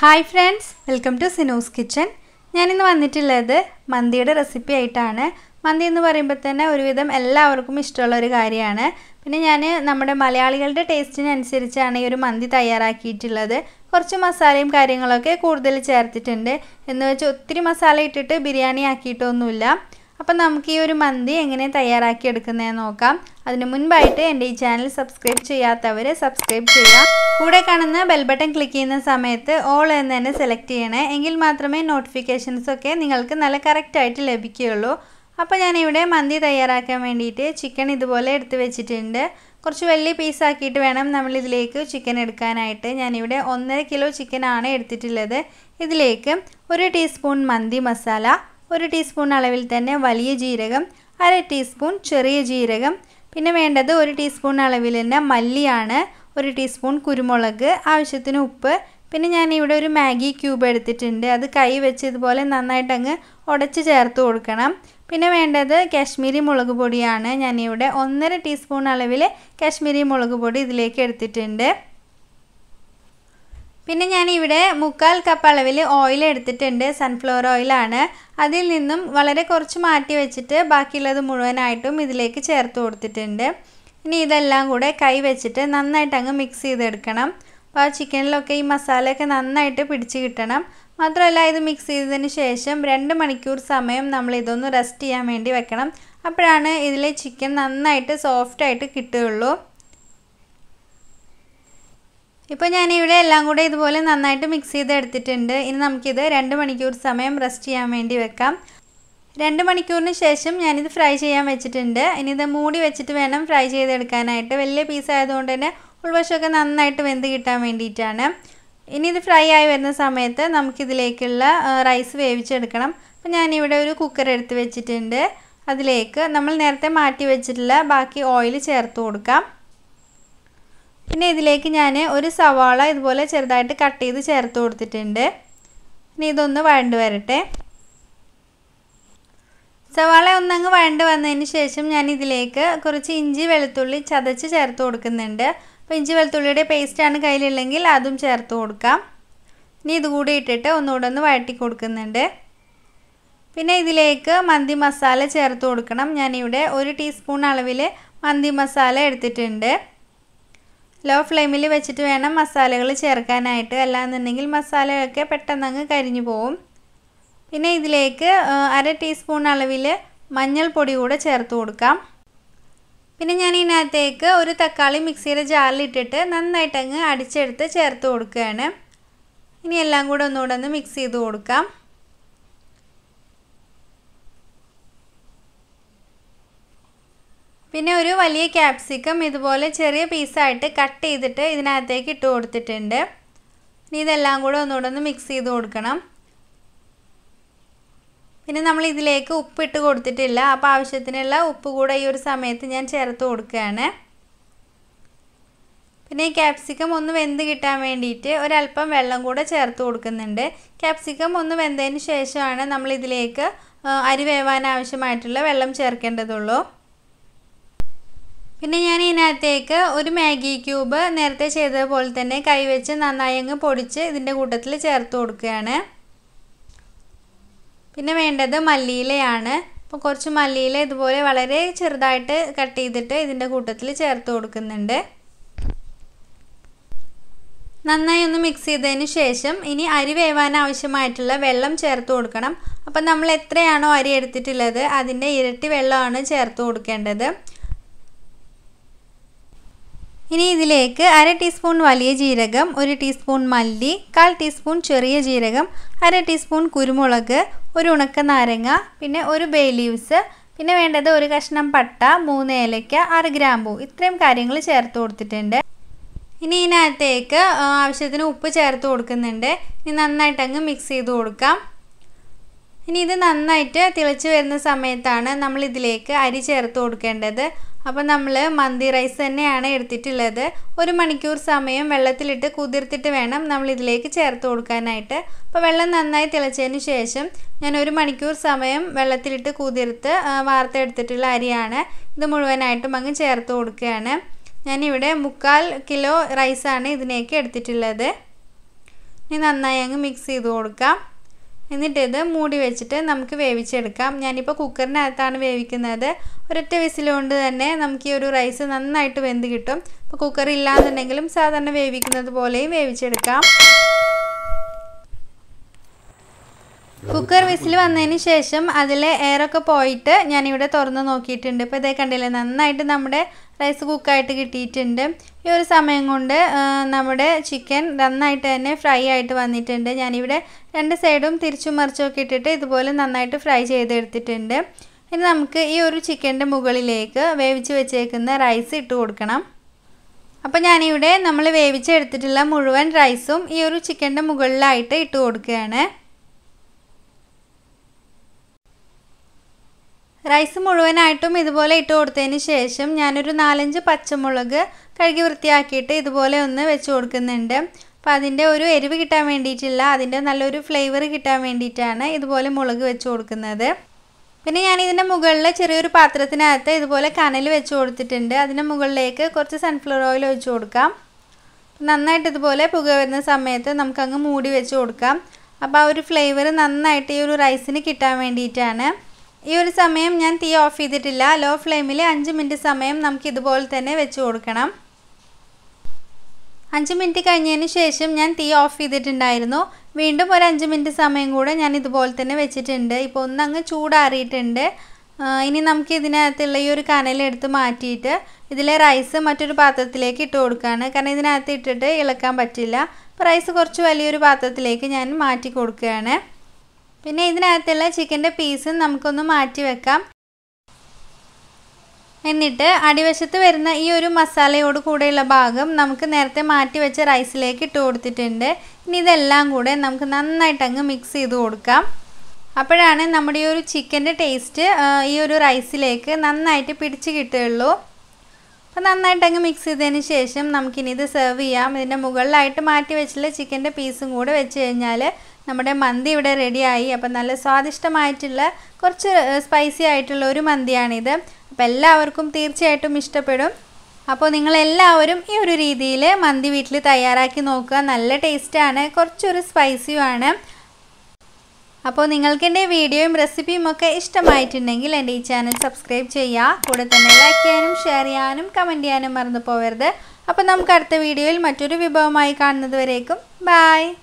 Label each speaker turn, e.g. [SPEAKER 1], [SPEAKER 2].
[SPEAKER 1] hi friends welcome to Sinu's kitchen ഞാനിന്ന് വന്നിട്ടുള്ളത് മന്തിയുടെ റെസിപ്പി ആയിട്ടാണ് മന്തി എന്ന് പറയുമ്പോൾ തന്നെ ഒരുവിധം എല്ലാവർക്കും ഇഷ്ടമുള്ള ഒരു കാര്യമാണ് പിന്നെ ഞാൻ നമ്മുടെ മലയാളികളുടെ ടേസ്റ്റിനനുസരിച്ചാണ് ഈ ഒരു മന്തി തയ്യാറാക്കിയിട്ടുള്ളത് കുറച്ച് മസാലയും കാര്യങ്ങളൊക്കെ കൂടുതൽ ചേർത്തിട്ടുണ്ട് എന്ന് വെച്ച് ഒത്തിരി മസാല ഇട്ടിട്ട് ബിരിയാണി ആക്കിയിട്ടൊന്നുമില്ല അപ്പം നമുക്ക് ഈ ഒരു മന്തി എങ്ങനെ തയ്യാറാക്കി എടുക്കുന്നതെന്ന് നോക്കാം അതിന് മുൻപായിട്ട് എൻ്റെ ഈ ചാനൽ സബ്സ്ക്രൈബ് ചെയ്യാത്തവർ സബ്സ്ക്രൈബ് ചെയ്യാം കൂടെ കാണുന്ന ബെൽ ബട്ടൺ ക്ലിക്ക് ചെയ്യുന്ന സമയത്ത് ഓൾ എന്ന് തന്നെ സെലക്ട് ചെയ്യണേ എങ്കിൽ മാത്രമേ നോട്ടിഫിക്കേഷൻസ് ഒക്കെ നിങ്ങൾക്ക് നല്ല കറക്റ്റായിട്ട് ലഭിക്കുകയുള്ളൂ അപ്പോൾ ഞാനിവിടെ മന്തി തയ്യാറാക്കാൻ വേണ്ടിയിട്ട് ചിക്കൻ ഇതുപോലെ എടുത്ത് വെച്ചിട്ടുണ്ട് കുറച്ച് വലിയ പീസാക്കിയിട്ട് വേണം നമ്മളിതിലേക്ക് ചിക്കൻ എടുക്കാനായിട്ട് ഞാനിവിടെ ഒന്നര കിലോ ചിക്കനാണ് എടുത്തിട്ടുള്ളത് ഇതിലേക്ക് ഒരു ടീസ്പൂൺ മന്തി മസാല ഒരു ടീസ്പൂൺ അളവിൽ തന്നെ വലിയ ജീരകം അര ടീസ്പൂൺ ചെറിയ ജീരകം പിന്നെ വേണ്ടത് ഒരു ടീസ്പൂൺ അളവിൽ തന്നെ മല്ലിയാണ് ഒരു ടീസ്പൂൺ കുരുമുളക് ആവശ്യത്തിന് ഉപ്പ് പിന്നെ ഞാനിവിടെ ഒരു മാഗി ക്യൂബ് എടുത്തിട്ടുണ്ട് അത് കൈ വെച്ച് ഇതുപോലെ നന്നായിട്ട് അങ്ങ് ഉടച്ച് ചേർത്ത് കൊടുക്കണം പിന്നെ വേണ്ടത് കാശ്മീരി മുളക് പൊടിയാണ് ഞാനിവിടെ ഒന്നര ടീസ്പൂൺ അളവിൽ കാശ്മീരി മുളക് പൊടി ഇതിലേക്ക് എടുത്തിട്ടുണ്ട് പിന്നെ ഞാനിവിടെ മുക്കാൽ കപ്പ് അളവിൽ ഓയിൽ എടുത്തിട്ടുണ്ട് സൺഫ്ലവർ ഓയിലാണ് അതിൽ നിന്നും വളരെ കുറച്ച് മാറ്റി വെച്ചിട്ട് ബാക്കിയുള്ളത് മുഴുവനായിട്ടും ഇതിലേക്ക് ചേർത്ത് കൊടുത്തിട്ടുണ്ട് ഇനി ഇതെല്ലാം കൂടെ കൈ വെച്ചിട്ട് നന്നായിട്ട് അങ്ങ് മിക്സ് ചെയ്തെടുക്കണം അപ്പോൾ ആ ചിക്കനിലൊക്കെ ഈ മസാലയൊക്കെ നന്നായിട്ട് പിടിച്ച് കിട്ടണം മാത്രമല്ല ഇത് മിക്സ് ചെയ്തതിന് ശേഷം രണ്ട് മണിക്കൂർ സമയം നമ്മൾ ഇതൊന്ന് റെസ്റ്റ് ചെയ്യാൻ വേണ്ടി വെക്കണം അപ്പോഴാണ് ഇതിലെ ചിക്കൻ നന്നായിട്ട് സോഫ്റ്റായിട്ട് കിട്ടുകയുള്ളൂ ഇപ്പോൾ ഞാനിവിടെ എല്ലാം കൂടെ ഇതുപോലെ നന്നായിട്ട് മിക്സ് ചെയ്ത് എടുത്തിട്ടുണ്ട് ഇനി നമുക്കിത് രണ്ട് മണിക്കൂർ സമയം റെസ്റ്റ് ചെയ്യാൻ വേണ്ടി വെക്കാം രണ്ട് മണിക്കൂറിന് ശേഷം ഞാനിത് ഫ്രൈ ചെയ്യാൻ വെച്ചിട്ടുണ്ട് ഇനി ഇത് മൂടി വെച്ചിട്ട് വേണം ഫ്രൈ ചെയ്തെടുക്കാനായിട്ട് വലിയ പീസ് ആയതുകൊണ്ട് തന്നെ ഉൾവശമൊക്കെ നന്നായിട്ട് വെന്ത് കിട്ടാൻ വേണ്ടിയിട്ടാണ് ഇനി ഇത് ഫ്രൈ ആയി വരുന്ന സമയത്ത് നമുക്കിതിലേക്കുള്ള റൈസ് വേവിച്ചെടുക്കണം അപ്പോൾ ഞാനിവിടെ ഒരു കുക്കർ എടുത്ത് വെച്ചിട്ടുണ്ട് അതിലേക്ക് നമ്മൾ നേരത്തെ മാറ്റി വെച്ചിട്ടുള്ള ബാക്കി ഓയിൽ ചേർത്ത് കൊടുക്കാം പിന്നെ ഇതിലേക്ക് ഞാൻ ഒരു സവാള ഇതുപോലെ ചെറുതായിട്ട് കട്ട് ചെയ്ത് ചേർത്ത് കൊടുത്തിട്ടുണ്ട് ഇനി ഇതൊന്ന് വഴണ്ട് വരട്ടെ സവാള ഒന്നങ്ങ് വഴണ്ട് വന്നതിന് ശേഷം ഞാൻ ഇതിലേക്ക് കുറച്ച് ഇഞ്ചി വെളുത്തുള്ളി ചതച്ച് ചേർത്ത് കൊടുക്കുന്നുണ്ട് അപ്പോൾ ഇഞ്ചി വെളുത്തുള്ളിയുടെ പേസ്റ്റാണ് കയ്യിലുള്ളെങ്കിൽ അതും ചേർത്ത് കൊടുക്കാം ഇനി ഇതുകൂടി ഇട്ടിട്ട് ഒന്നുകൂടെ ഒന്ന് വഴറ്റി കൊടുക്കുന്നുണ്ട് പിന്നെ ഇതിലേക്ക് മന്തി മസാല ചേർത്ത് കൊടുക്കണം ഞാനിവിടെ ഒരു ടീസ്പൂൺ അളവിൽ മന്തി മസാല എടുത്തിട്ടുണ്ട് ലോ ഫ്ലെയിമിൽ വെച്ചിട്ട് വേണം മസാലകൾ ചേർക്കാനായിട്ട് അല്ലാന്നുണ്ടെങ്കിൽ മസാലയൊക്കെ പെട്ടെന്നങ്ങ് കരിഞ്ഞു പോവും പിന്നെ ഇതിലേക്ക് അര ടീസ്പൂൺ അളവിൽ മഞ്ഞൾപ്പൊടി കൂടെ ചേർത്ത് കൊടുക്കാം പിന്നെ ഞാൻ ഇതിനകത്തേക്ക് ഒരു തക്കാളി മിക്സിയുടെ ജാറിലിട്ടിട്ട് നന്നായിട്ട് അങ്ങ് അടിച്ചെടുത്ത് ചേർത്ത് കൊടുക്കുകയാണ് ഇനി എല്ലാം കൂടെ ഒന്നുകൂടെ ഒന്ന് മിക്സ് ചെയ്ത് കൊടുക്കാം പിന്നെ ഒരു വലിയ ക്യാപ്സിക്കം ഇതുപോലെ ചെറിയ പീസായിട്ട് കട്ട് ചെയ്തിട്ട് ഇതിനകത്തേക്ക് ഇട്ട് കൊടുത്തിട്ടുണ്ട് ഇനി ഇതെല്ലാം കൂടെ ഒന്നുകൂടെ ഒന്ന് മിക്സ് ചെയ്ത് കൊടുക്കണം പിന്നെ നമ്മൾ ഇതിലേക്ക് ഉപ്പ് ഇട്ട് കൊടുത്തിട്ടില്ല അപ്പോൾ ആവശ്യത്തിനുള്ള ഉപ്പ് കൂടെ ഈ ഒരു സമയത്ത് ഞാൻ ചേർത്ത് കൊടുക്കുകയാണ് പിന്നെ ഈ ക്യാപ്സിക്കം ഒന്ന് വെന്ത് കിട്ടാൻ വേണ്ടിയിട്ട് ഒരല്പം വെള്ളം കൂടെ ചേർത്ത് കൊടുക്കുന്നുണ്ട് ക്യാപ്സിക്കം ഒന്ന് വെന്തതിന് ശേഷമാണ് നമ്മൾ ഇതിലേക്ക് അരി വേവാൻ ആവശ്യമായിട്ടുള്ള വെള്ളം ചേർക്കേണ്ടതുള്ളൂ പിന്നെ ഞാൻ ഇതിനകത്തേക്ക് ഒരു മാഗി ക്യൂബ് നേരത്തെ ചെയ്തതുപോലെ തന്നെ കൈവച്ച് നന്നായി അങ്ങ് പൊടിച്ച് ഇതിൻ്റെ കൂട്ടത്തിൽ ചേർത്ത് കൊടുക്കുകയാണ് പിന്നെ വേണ്ടത് മല്ലിയിലയാണ് അപ്പോൾ കുറച്ച് മല്ലിയില ഇതുപോലെ വളരെ ചെറുതായിട്ട് കട്ട് ചെയ്തിട്ട് ഇതിൻ്റെ കൂട്ടത്തിൽ ചേർത്ത് കൊടുക്കുന്നുണ്ട് നന്നായി ഒന്ന് മിക്സ് ചെയ്തതിന് ശേഷം ഇനി അരി വേവാൻ ആവശ്യമായിട്ടുള്ള വെള്ളം ചേർത്ത് കൊടുക്കണം അപ്പം നമ്മൾ എത്രയാണോ അരി എടുത്തിട്ടുള്ളത് അതിൻ്റെ ഇരട്ടി വെള്ളമാണ് ചേർത്ത് കൊടുക്കേണ്ടത് ഇനി ഇതിലേക്ക് അര ടീസ്പൂൺ വലിയ ജീരകം ഒരു ടീസ്പൂൺ മല്ലി കാൽ ടീസ്പൂൺ ചെറിയ ജീരകം അര ടീസ്പൂൺ കുരുമുളക് ഒരു ഉണക്ക നാരങ്ങ പിന്നെ ഒരു ബേ ലീവ്സ് പിന്നെ വേണ്ടത് ഒരു കഷ്ണം പട്ട മൂന്ന് ഏലയ്ക്ക ആറ് ഗ്രാമ്പൂ ഇത്രയും കാര്യങ്ങൾ ചേർത്ത് കൊടുത്തിട്ടുണ്ട് ഇനി ഇതിനകത്തേക്ക് ആവശ്യത്തിന് ഉപ്പ് ചേർത്ത് കൊടുക്കുന്നുണ്ട് ഇനി നന്നായിട്ട് അങ്ങ് മിക്സ് ചെയ്ത് കൊടുക്കാം ഇനി ഇത് നന്നായിട്ട് തിളച്ച് വരുന്ന സമയത്താണ് നമ്മൾ ഇതിലേക്ക് അരി ചേർത്ത് കൊടുക്കേണ്ടത് അപ്പോൾ നമ്മൾ മന്തി റൈസ് തന്നെയാണ് എടുത്തിട്ടുള്ളത് ഒരു മണിക്കൂർ സമയം വെള്ളത്തിലിട്ട് കുതിർത്തിട്ട് വേണം നമ്മൾ ഇതിലേക്ക് ചേർത്ത് കൊടുക്കാനായിട്ട് അപ്പോൾ വെള്ളം നന്നായി തിളച്ചതിന് ശേഷം ഞാൻ ഒരു മണിക്കൂർ സമയം വെള്ളത്തിലിട്ട് കുതിർത്ത് വാർത്തെടുത്തിട്ടുള്ള അരിയാണ് ഇത് മുഴുവനായിട്ടും അങ്ങ് ചേർത്ത് കൊടുക്കുകയാണ് ഞാനിവിടെ മുക്കാൽ കിലോ റൈസാണ് ഇതിനേക്ക് എടുത്തിട്ടുള്ളത് ഇനി നന്നായി അങ്ങ് മിക്സ് ചെയ്ത് കൊടുക്കാം എന്നിട്ട് ഇത് മൂടി വെച്ചിട്ട് നമുക്ക് വേവിച്ചെടുക്കാം ഞാനിപ്പോൾ കുക്കറിനകത്താണ് വേവിക്കുന്നത് ഒരൊറ്റ വിസിൽ കൊണ്ട് തന്നെ നമുക്ക് ഈ ഒരു റൈസ് നന്നായിട്ട് വെന്ത് കിട്ടും ഇപ്പോൾ കുക്കർ ഇല്ലാന്നുണ്ടെങ്കിലും സാധാരണ വേവിക്കുന്നത് പോലെയും വേവിച്ചെടുക്കാം കുക്കർ വിസിൽ വന്നതിന് ശേഷം അതിലെ എയറൊക്കെ പോയിട്ട് ഞാനിവിടെ തുറന്ന് നോക്കിയിട്ടുണ്ട് ഇപ്പോൾ ഇതേ കണ്ടില്ലേ നന്നായിട്ട് നമ്മുടെ റൈസ് കുക്കായിട്ട് കിട്ടിയിട്ടുണ്ട് ഈ ഒരു സമയം കൊണ്ട് നമ്മുടെ ചിക്കൻ നന്നായിട്ട് തന്നെ ഫ്രൈ ആയിട്ട് വന്നിട്ടുണ്ട് ഞാനിവിടെ രണ്ട് സൈഡും തിരിച്ചും മറിച്ചൊക്കെ ഇട്ടിട്ട് ഇതുപോലെ നന്നായിട്ട് ഫ്രൈ ചെയ്തെടുത്തിട്ടുണ്ട് ഇനി നമുക്ക് ഈ ഒരു ചിക്കൻ്റെ മുകളിലേക്ക് വേവിച്ച് വെച്ചേക്കുന്ന റൈസ് ഇട്ട് കൊടുക്കണം അപ്പോൾ ഞാനിവിടെ നമ്മൾ വേവിച്ചെടുത്തിട്ടുള്ള മുഴുവൻ റൈസും ഈ ഒരു ചിക്കൻ്റെ മുകളിലായിട്ട് ഇട്ട് കൊടുക്കുകയാണ് റൈസ് മുഴുവനായിട്ടും ഇതുപോലെ ഇട്ട് കൊടുത്തതിന് ശേഷം ഞാനൊരു നാലഞ്ച് പച്ചമുളക് കഴുകി വൃത്തിയാക്കിയിട്ട് ഇതുപോലെ ഒന്ന് വെച്ച് കൊടുക്കുന്നുണ്ട് അപ്പോൾ അതിൻ്റെ ഒരു എരിവ് കിട്ടാൻ വേണ്ടിയിട്ടില്ല അതിൻ്റെ നല്ലൊരു ഫ്ലേവർ കിട്ടാൻ വേണ്ടിയിട്ടാണ് ഇതുപോലെ മുളക് വെച്ച് കൊടുക്കുന്നത് പിന്നെ ഞാൻ ഇതിൻ്റെ മുകളിൽ ചെറിയൊരു പാത്രത്തിനകത്ത് ഇതുപോലെ കനൽ വെച്ച് കൊടുത്തിട്ടുണ്ട് അതിൻ്റെ മുകളിലേക്ക് കുറച്ച് സൺഫ്ലവർ ഓയിൽ ഒഴിച്ച് കൊടുക്കാം നന്നായിട്ട് ഇതുപോലെ പുക വരുന്ന സമയത്ത് നമുക്കങ്ങ് മൂടി വെച്ച് കൊടുക്കാം അപ്പോൾ ആ ഒരു ഫ്ലേവർ നന്നായിട്ട് ഈ ഒരു റൈസിന് കിട്ടാൻ വേണ്ടിയിട്ടാണ് ഈ ഒരു സമയം ഞാൻ തീ ഓഫ് ചെയ്തിട്ടില്ല ലോ ഫ്ലെയിമിൽ അഞ്ച് മിനിറ്റ് സമയം നമുക്ക് ഇതുപോലെ തന്നെ വെച്ച് കൊടുക്കണം അഞ്ച് മിനിറ്റ് കഴിഞ്ഞതിന് ശേഷം ഞാൻ തീ ഓഫ് ചെയ്തിട്ടുണ്ടായിരുന്നു വീണ്ടും ഒരു അഞ്ച് മിനിറ്റ് സമയം കൂടെ ഞാൻ ഇതുപോലെ തന്നെ വെച്ചിട്ടുണ്ട് ഇപ്പോൾ ഒന്നങ്ങ് ചൂടാറിയിട്ടുണ്ട് ഇനി നമുക്ക് ഇതിനകത്തുള്ള ഈ ഒരു കനലെടുത്ത് മാറ്റിയിട്ട് ഇതിലെ റൈസ് മറ്റൊരു പാത്രത്തിലേക്ക് ഇട്ട് കൊടുക്കുകയാണ് കാരണം ഇതിനകത്ത് ഇട്ടിട്ട് ഇളക്കാൻ പറ്റില്ല അപ്പോൾ റൈസ് കുറച്ച് വലിയൊരു പാത്രത്തിലേക്ക് ഞാൻ മാറ്റി കൊടുക്കുകയാണ് പിന്നെ ഇതിനകത്തുള്ള ചിക്കൻ്റെ പീസ് നമുക്കൊന്ന് മാറ്റി വെക്കാം എന്നിട്ട് അടിവശത്ത് വരുന്ന ഈ ഒരു മസാലയോട് കൂടെയുള്ള ഭാഗം നമുക്ക് നേരത്തെ മാറ്റി വെച്ച റൈസിലേക്ക് ഇട്ട് കൊടുത്തിട്ടുണ്ട് ഇനി ഇതെല്ലാം കൂടെ നമുക്ക് നന്നായിട്ട് അങ്ങ് മിക്സ് ചെയ്ത് കൊടുക്കാം അപ്പോഴാണ് നമ്മുടെ ഈ ഒരു ചിക്കൻ്റെ ടേസ്റ്റ് ഈ ഒരു റൈസിലേക്ക് നന്നായിട്ട് പിടിച്ച് കിട്ടുകയുള്ളൂ അപ്പോൾ നന്നായിട്ട് അങ്ങ് മിക്സ് ചെയ്തതിന് ശേഷം നമുക്കിനി ഇത് സെർവ് ചെയ്യാം ഇതിൻ്റെ മുകളിലായിട്ട് മാറ്റി വെച്ചുള്ള ചിക്കൻ്റെ പീസും കൂടെ വെച്ച് കഴിഞ്ഞാൽ നമ്മുടെ മന്തി ഇവിടെ റെഡിയായി അപ്പം നല്ല സ്വാദിഷ്ടമായിട്ടുള്ള കുറച്ച് സ്പൈസി ആയിട്ടുള്ള ഒരു മന്തിയാണിത് അപ്പോൾ എല്ലാവർക്കും തീർച്ചയായിട്ടും ഇഷ്ടപ്പെടും അപ്പോൾ നിങ്ങളെല്ലാവരും ഈ ഒരു രീതിയിൽ മന്തി വീട്ടിൽ തയ്യാറാക്കി നോക്കുക നല്ല ടേസ്റ്റാണ് കുറച്ചൊരു സ്പൈസിയുമാണ് അപ്പോൾ നിങ്ങൾക്ക് എൻ്റെ വീഡിയോയും റെസിപ്പിയും ഒക്കെ ഇഷ്ടമായിട്ടുണ്ടെങ്കിൽ എൻ്റെ ഈ ചാനൽ സബ്സ്ക്രൈബ് ചെയ്യുക കൂടെ തന്നെ ലൈക്ക് ചെയ്യാനും ഷെയർ ചെയ്യാനും കമൻറ്റ് ചെയ്യാനും മറന്നു പോകരുത് അപ്പോൾ നമുക്ക് അടുത്ത വീഡിയോയിൽ മറ്റൊരു വിഭവമായി കാണുന്നത് വരേക്കും ബായ്